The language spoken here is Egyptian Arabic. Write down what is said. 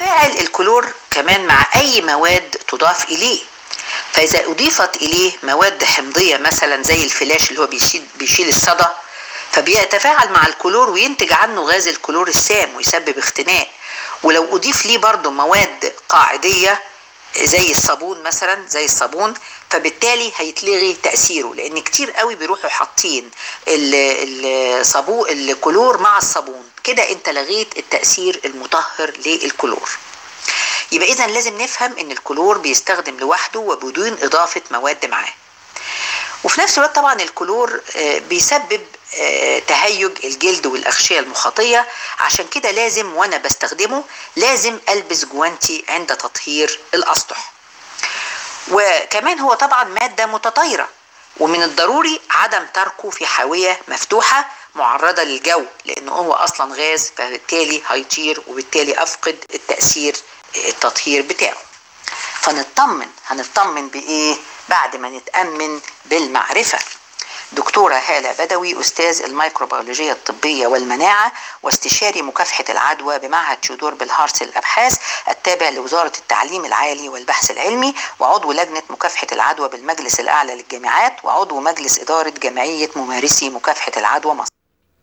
تفاعل الكلور كمان مع أي مواد تضاف إليه فإذا أضيفت إليه مواد حمضية مثلا زي الفلاش اللي هو بيشيل, بيشيل الصدى فبيتفاعل مع الكلور وينتج عنه غاز الكلور السام ويسبب اختناق ولو أضيف ليه برضه مواد قاعدية زي الصابون مثلا زي الصابون فبالتالي هيتلغي تأثيره لأن كتير قوي بيروحوا حاطين الصابون الكلور مع الصابون كده انت لغيت التأثير المطهر للكلور يبقى إذا لازم نفهم إن الكلور بيستخدم لوحده وبدون إضافة مواد معاه وفي نفس الوقت طبعا الكلور بيسبب تهيج الجلد والأغشية المخاطية عشان كده لازم وأنا بستخدمه لازم ألبس جوانتي عند تطهير الأسطح وكمان هو طبعا مادة متطايرة ومن الضروري عدم تركه في حاوية مفتوحة معرضة للجو لأنه هو أصلا غاز فبالتالي هيطير وبالتالي أفقد التأثير التطهير بتاعه فنطمن هنطمن بإيه بعد ما نتأمن بالمعرفة دكتورة هالة بدوي أستاذ الميكروبيولوجية الطبية والمناعة واستشاري مكافحة العدوى بمعهد شودور بالهارس للأبحاث التابع لوزارة التعليم العالي والبحث العلمي وعضو لجنة مكافحة العدوى بالمجلس الأعلى للجامعات وعضو مجلس إدارة جمعية ممارسي مكافحة العدوى مصر